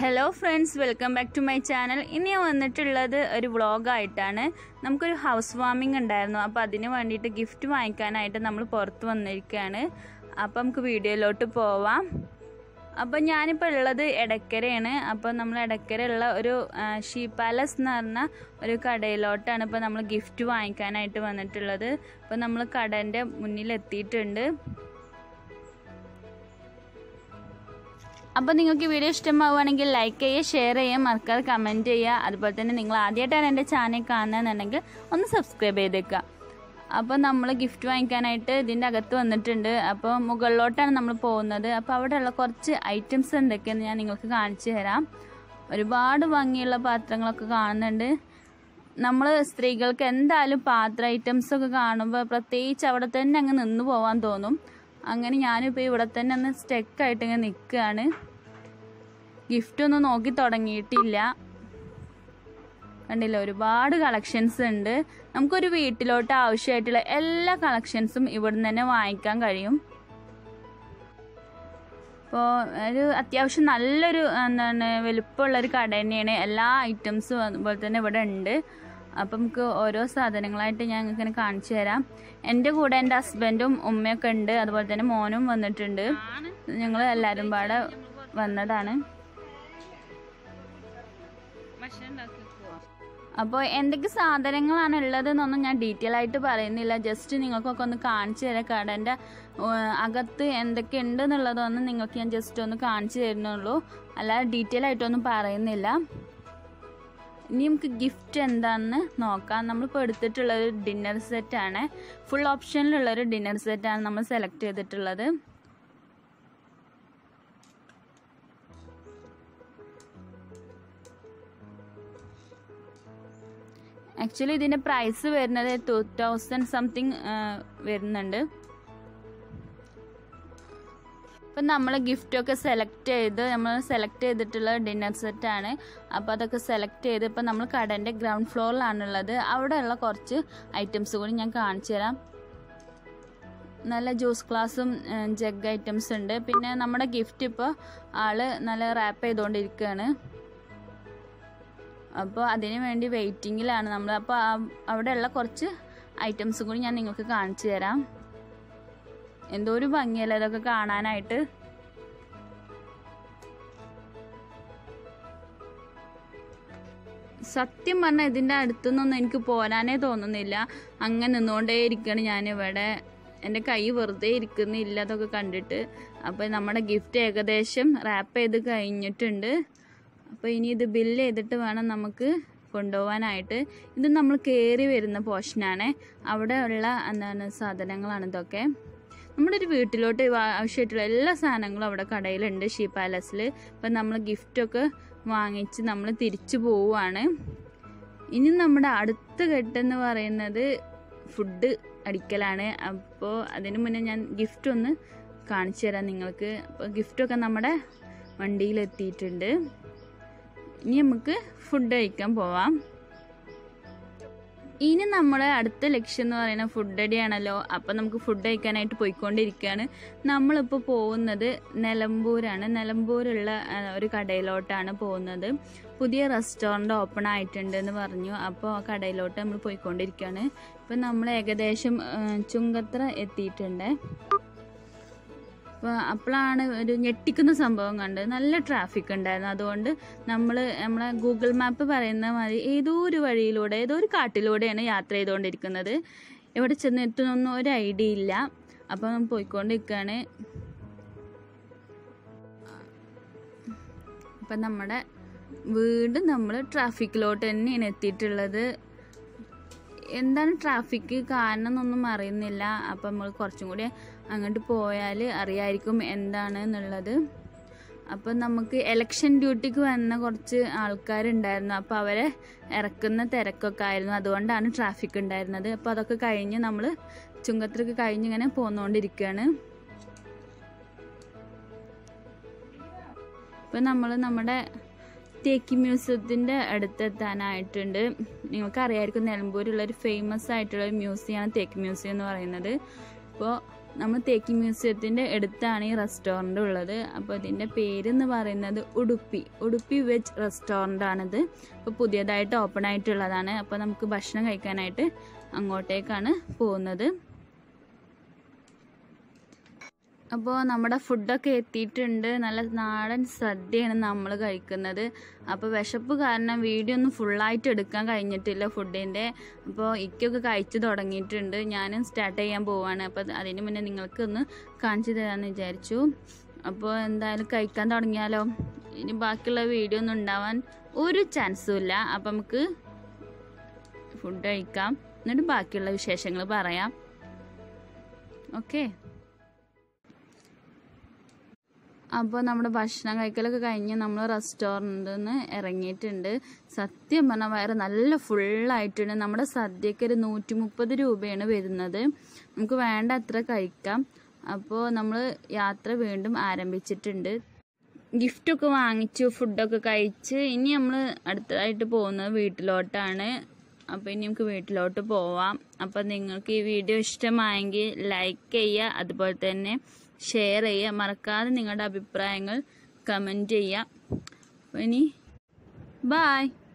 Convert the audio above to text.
hello friends welcome back to my channel ഇന്ന് ഞാൻ വന്നിട്ടുള്ളത് ഒരു വ്ളോഗായിട്ടാണ് നമുക്കൊരു ഹൗസ് വാമിംഗ് ഉണ്ടായിരുന്നു അപ്പോൾ അതിന് വേണ്ടിയിട്ട് ഗിഫ്റ്റ് വാങ്ങിക്കാനായിട്ട് നമ്മൾ പുറത്ത് വന്നിരിക്കുകയാണ് അപ്പോൾ നമുക്ക് വീഡിയോയിലോട്ട് പോവാം അപ്പോൾ ഞാനിപ്പോൾ ഉള്ളത് എടക്കരയാണ് അപ്പോൾ നമ്മൾ എടക്കരയുള്ള ഒരു ആ, ഷീ പാലസ് എന്ന് പറഞ്ഞ ഒരു കടയിലോട്ടാണ് ഇപ്പോൾ നമ്മൾ ഗിഫ്റ്റ് വാങ്ങിക്കാനായിട്ട് വന്നിട്ടുള്ളത് അപ്പോൾ നമ്മൾ കടേൻ്റെ മുന്നിൽ എത്തിയിട്ടുണ്ട് അപ്പോൾ നിങ്ങൾക്ക് വീഡിയോ ഇഷ്ടമാവുകയാണെങ്കിൽ ലൈക്ക് ചെയ്യുക ഷെയർ ചെയ്യുക മറക്കാതെ കമൻറ്റ് ചെയ്യുക അതുപോലെ തന്നെ നിങ്ങൾ ആദ്യമായിട്ടാണ് എൻ്റെ ചാനൽ കാണുന്നതെന്നുണ്ടെങ്കിൽ ഒന്ന് സബ്സ്ക്രൈബ് ചെയ്തേക്കുക അപ്പോൾ നമ്മൾ ഗിഫ്റ്റ് വാങ്ങിക്കാനായിട്ട് ഇതിൻ്റെ അകത്ത് വന്നിട്ടുണ്ട് അപ്പോൾ മുകളിലോട്ടാണ് നമ്മൾ പോകുന്നത് അപ്പോൾ അവിടെയുള്ള കുറച്ച് ഐറ്റംസ് എന്തൊക്കെയെന്ന് ഞാൻ നിങ്ങൾക്ക് കാണിച്ചു തരാം ഒരുപാട് ഭംഗിയുള്ള പാത്രങ്ങളൊക്കെ കാണുന്നുണ്ട് നമ്മൾ സ്ത്രീകൾക്ക് എന്തായാലും പാത്ര ഐറ്റംസ് ഒക്കെ കാണുമ്പോൾ പ്രത്യേകിച്ച് അവിടെ തന്നെ അങ്ങ് നിന്ന് പോകാൻ തോന്നും അങ്ങനെ ഞാനിപ്പോൾ ഇവിടെ തന്നെ ഒന്ന് സ്റ്റെക്കായിട്ട് ഇങ്ങനെ നിൽക്കുകയാണ് ഗിഫ്റ്റ് ഒന്നും നോക്കി തുടങ്ങിയിട്ടില്ല കണ്ടില്ല ഒരുപാട് കളക്ഷൻസ് ഉണ്ട് നമുക്കൊരു വീട്ടിലോട്ട് ആവശ്യമായിട്ടുള്ള എല്ലാ കളക്ഷൻസും ഇവിടുന്ന് തന്നെ വാങ്ങിക്കാൻ കഴിയും ഇപ്പോൾ ഒരു അത്യാവശ്യം നല്ലൊരു എന്താണ് വലുപ്പമുള്ള ഒരു കട തന്നെയാണ് എല്ലാ ഐറ്റംസും അതുപോലെ തന്നെ ഇവിടെ ഉണ്ട് അപ്പം നമുക്ക് ഓരോ സാധനങ്ങളായിട്ട് ഞാൻ നിങ്ങൾക്ക് ഇങ്ങനെ കാണിച്ചു തരാം എൻ്റെ കൂടെ എൻ്റെ ഹസ്ബൻഡും ഉമ്മയൊക്കെ ഉണ്ട് അതുപോലെ തന്നെ മോനും വന്നിട്ടുണ്ട് ഞങ്ങൾ എല്ലാവരും പാടെ വന്നതാണ് അപ്പോൾ എന്തൊക്കെ സാധനങ്ങളാണ് ഉള്ളതെന്നൊന്നും ഞാൻ ഡീറ്റെയിൽ ആയിട്ട് പറയുന്നില്ല ജസ്റ്റ് നിങ്ങൾക്കൊക്കെ ഒന്ന് കാണിച്ചു തരാം കടൻ്റെ അകത്ത് എന്തൊക്കെ ഉണ്ട് എന്നുള്ളതൊന്നും നിങ്ങൾക്ക് ഞാൻ ജസ്റ്റ് ഒന്ന് കാണിച്ചു തരുന്നുള്ളൂ അല്ലാതെ ഡീറ്റെയിൽ ആയിട്ടൊന്നും പറയുന്നില്ല ഇനി നമുക്ക് ഗിഫ്റ്റ് എന്താണെന്ന് നോക്കാം നമ്മളിപ്പോൾ എടുത്തിട്ടുള്ള ഒരു ഡിന്നർ സെറ്റാണ് ഫുൾ ഓപ്ഷനിലുള്ള ഒരു ഡിന്നർ സെറ്റാണ് നമ്മൾ സെലക്ട് ചെയ്തിട്ടുള്ളത് ആക്ച്വലി ഇതിൻ്റെ പ്രൈസ് വരുന്നത് ടു തൗസൻഡ് സംതിങ് വരുന്നുണ്ട് അപ്പം നമ്മൾ ഗിഫ്റ്റൊക്കെ സെലക്ട് ചെയ്ത് നമ്മൾ സെലക്ട് ചെയ്തിട്ടുള്ള ഡിന്നർ സെറ്റാണ് അപ്പോൾ അതൊക്കെ സെലക്ട് ചെയ്ത് ഇപ്പം നമ്മൾ കടൻ്റെ ഗ്രൗണ്ട് ഫ്ലോറിലാണുള്ളത് അവിടെയുള്ള കുറച്ച് ഐറ്റംസ് കൂടി ഞാൻ കാണിച്ചു തരാം നല്ല ജ്യൂസ് ഗ്ലാസും ജഗ് ഐറ്റംസ് ഉണ്ട് പിന്നെ നമ്മുടെ ഗിഫ്റ്റ് ഇപ്പോൾ ആള് നല്ല റാപ്പ് ചെയ്തുകൊണ്ടിരിക്കുകയാണ് അപ്പോൾ അതിന് വേണ്ടി വെയിറ്റിങ്ങിലാണ് നമ്മൾ അപ്പോൾ അവിടെയുള്ള കുറച്ച് ഐറ്റംസ് കൂടി ഞാൻ നിങ്ങൾക്ക് കാണിച്ചു തരാം എന്തോ ഒരു ഭംഗിയല്ലേ അതൊക്കെ കാണാനായിട്ട് സത്യം പറഞ്ഞാൽ ഇതിൻ്റെ അടുത്തുനിന്നൊന്നും എനിക്ക് പോരാനേ തോന്നുന്നില്ല അങ്ങനെ നിന്നുകൊണ്ടേ ഇരിക്കുകയാണ് ഞാനിവിടെ എൻ്റെ കൈ വെറുതെ ഇരിക്കുന്നില്ല അതൊക്കെ കണ്ടിട്ട് അപ്പോൾ നമ്മുടെ ഗിഫ്റ്റ് ഏകദേശം റാപ്പ് ചെയ്ത് കഴിഞ്ഞിട്ടുണ്ട് അപ്പോൾ ഇനി ഇത് ബില്ല് ചെയ്തിട്ട് വേണം നമുക്ക് കൊണ്ടുപോകാനായിട്ട് ഇത് നമ്മൾ കയറി വരുന്ന പോർഷനാണ് അവിടെ ഉള്ള എന്താണ് സാധനങ്ങളാണ് ഇതൊക്കെ നമ്മുടെ ഒരു വീട്ടിലോട്ട് ആവശ്യമായിട്ടുള്ള എല്ലാ സാധനങ്ങളും അവിടെ കടയിലുണ്ട് ഷീ പാലസിൽ ഇപ്പം നമ്മൾ ഗിഫ്റ്റൊക്കെ വാങ്ങിച്ച് നമ്മൾ തിരിച്ചു പോവുകയാണ് ഇനി നമ്മുടെ അടുത്ത ഘട്ടെന്ന് പറയുന്നത് ഫുഡ് അടിക്കലാണ് അപ്പോൾ അതിന് മുന്നേ ഞാൻ ഗിഫ്റ്റ് ഒന്ന് കാണിച്ചു തരാം നിങ്ങൾക്ക് അപ്പോൾ ഗിഫ്റ്റൊക്കെ നമ്മുടെ വണ്ടിയിലെത്തിയിട്ടുണ്ട് ഇനി നമുക്ക് ഫുഡ് കഴിക്കാൻ പോവാം ഇനി നമ്മുടെ അടുത്ത ലക്ഷ്യം എന്ന് പറയുന്നത് ഫുഡ് അടിയാണല്ലോ അപ്പം നമുക്ക് ഫുഡ് കഴിക്കാനായിട്ട് പോയിക്കൊണ്ടിരിക്കുകയാണ് നമ്മളിപ്പോൾ പോകുന്നത് നിലമ്പൂരാണ് നിലമ്പൂരുള്ള ആ, ഒരു കടയിലോട്ടാണ് പോകുന്നത് പുതിയ റെസ്റ്റോറൻറ്റ് ഓപ്പൺ ആയിട്ടുണ്ട് എന്ന് പറഞ്ഞു അപ്പോൾ ആ കടയിലോട്ട് നമ്മൾ പോയിക്കൊണ്ടിരിക്കുകയാണ് ഇപ്പം നമ്മൾ ഏകദേശം ആ, ചുങ്കത്ര എത്തിയിട്ടുണ്ട് അപ്പോൾ അപ്പോഴാണ് ഒരു ഞെട്ടിക്കുന്ന സംഭവം കണ്ടത് നല്ല ട്രാഫിക് ഉണ്ടായിരുന്നു അതുകൊണ്ട് നമ്മൾ നമ്മളെ ഗൂഗിൾ മാപ്പ് പറയുന്ന മാതിരി ഏതോ ഒരു വഴിയിലൂടെ ഏതോ ഒരു കാട്ടിലൂടെയാണ് യാത്ര ചെയ്തുകൊണ്ടിരിക്കുന്നത് എവിടെ ചെന്നെത്തുന്നൊന്നും ഒരു ഐഡിയ ഇല്ല അപ്പോൾ നമ്മൾ പോയിക്കൊണ്ടിരിക്കുകയാണ് അപ്പം നമ്മുടെ വീണ്ടും നമ്മൾ ട്രാഫിക്കിലോട്ട് തന്നെയാണ് എത്തിയിട്ടുള്ളത് എന്താണ് ട്രാഫിക്ക് കാരണം എന്നൊന്നും അറിയുന്നില്ല അപ്പം നമ്മൾ കുറച്ചും കൂടി അങ്ങോട്ട് പോയാൽ അറിയായിരിക്കും എന്താണ് എന്നുള്ളത് അപ്പം നമുക്ക് എലക്ഷൻ ഡ്യൂട്ടിക്ക് വന്ന കുറച്ച് ആൾക്കാരുണ്ടായിരുന്നു അപ്പോൾ അവരെ ഇറക്കുന്ന തിരക്കൊക്കെ ആയിരുന്നു അതുകൊണ്ടാണ് ട്രാഫിക് ഉണ്ടായിരുന്നത് അപ്പോൾ അതൊക്കെ കഴിഞ്ഞ് നമ്മൾ ചുങ്കത്രക്ക് കഴിഞ്ഞ് ഇങ്ങനെ പോന്നുകൊണ്ടിരിക്കുകയാണ് ഇപ്പം നമ്മൾ നമ്മുടെ തേക്കി മ്യൂസിയത്തിൻ്റെ അടുത്തെത്താനായിട്ടുണ്ട് നിങ്ങൾക്ക് അറിയാമായിരിക്കും നിലമ്പൂരുള്ള ഒരു ഫേമസ് ആയിട്ടുള്ള ഒരു മ്യൂസിയമാണ് തേക്ക് മ്യൂസിയം എന്ന് പറയുന്നത് അപ്പോൾ നമ്മൾ തേക്കി മ്യൂസിയത്തിൻ്റെ അടുത്താണ് ഈ റെസ്റ്റോറൻ്റ് ഉള്ളത് അപ്പോൾ ഇതിൻ്റെ പേരെന്ന് പറയുന്നത് ഉടുപ്പി ഉടുപ്പി വെജ് റെസ്റ്റോറൻ്റ് ആണിത് അപ്പോൾ പുതിയതായിട്ട് ഓപ്പൺ ആയിട്ടുള്ളതാണ് അപ്പോൾ നമുക്ക് ഭക്ഷണം കഴിക്കാനായിട്ട് അങ്ങോട്ടേക്കാണ് പോകുന്നത് അപ്പോൾ നമ്മുടെ ഫുഡൊക്കെ എത്തിയിട്ടുണ്ട് നല്ല നാടൻ സദ്യയാണ് നമ്മൾ കഴിക്കുന്നത് അപ്പോൾ വിശപ്പ് കാരണം വീഡിയോ ഒന്നും ഫുള്ളായിട്ട് എടുക്കാൻ കഴിഞ്ഞിട്ടില്ല ഫുഡിൻ്റെ അപ്പോൾ ഇക്കൊക്കെ കഴിച്ചു തുടങ്ങിയിട്ടുണ്ട് ഞാനും സ്റ്റാർട്ട് ചെയ്യാൻ പോവാണ് അപ്പോൾ അതിന് മുന്നേ നിങ്ങൾക്ക് ഒന്ന് കാണിച്ചു തരാമെന്ന് വിചാരിച്ചു അപ്പോൾ എന്തായാലും കഴിക്കാൻ തുടങ്ങിയാലോ ഇനി ബാക്കിയുള്ള വീഡിയോ ഒന്നും ഉണ്ടാവാൻ ഒരു ചാൻസും ഇല്ല അപ്പം നമുക്ക് ഫുഡ് കഴിക്കാം എന്നിട്ട് ബാക്കിയുള്ള വിശേഷങ്ങൾ പറയാം ഓക്കെ അപ്പോൾ നമ്മുടെ ഭക്ഷണം കഴിക്കലൊക്കെ കഴിഞ്ഞ് നമ്മൾ റെസ്റ്റോറൻറ്റിൽ നിന്ന് ഇറങ്ങിയിട്ടുണ്ട് സത്യം പറഞ്ഞാൽ വയറ് നല്ല ഫുള്ളായിട്ടുണ്ട് നമ്മുടെ സദ്യക്ക് ഒരു നൂറ്റി മുപ്പത് രൂപയാണ് വരുന്നത് നമുക്ക് വേണ്ട അത്ര കഴിക്കാം അപ്പോൾ നമ്മൾ യാത്ര വീണ്ടും ആരംഭിച്ചിട്ടുണ്ട് ഗിഫ്റ്റൊക്കെ വാങ്ങിച്ചു ഫുഡൊക്കെ കഴിച്ച് ഇനി നമ്മൾ അടുത്തതായിട്ട് പോകുന്നത് വീട്ടിലോട്ടാണ് അപ്പോൾ ഇനി നമുക്ക് വീട്ടിലോട്ട് പോവാം അപ്പോൾ നിങ്ങൾക്ക് ഈ വീഡിയോ ഇഷ്ടമായെങ്കിൽ ലൈക്ക് ചെയ്യുക അതുപോലെ തന്നെ ഷെയർ ചെയ്യുക മറക്കാതെ നിങ്ങളുടെ അഭിപ്രായങ്ങൾ കമൻറ്റ് ചെയ്യുക അപ്പോൾ ഇനി ബായ്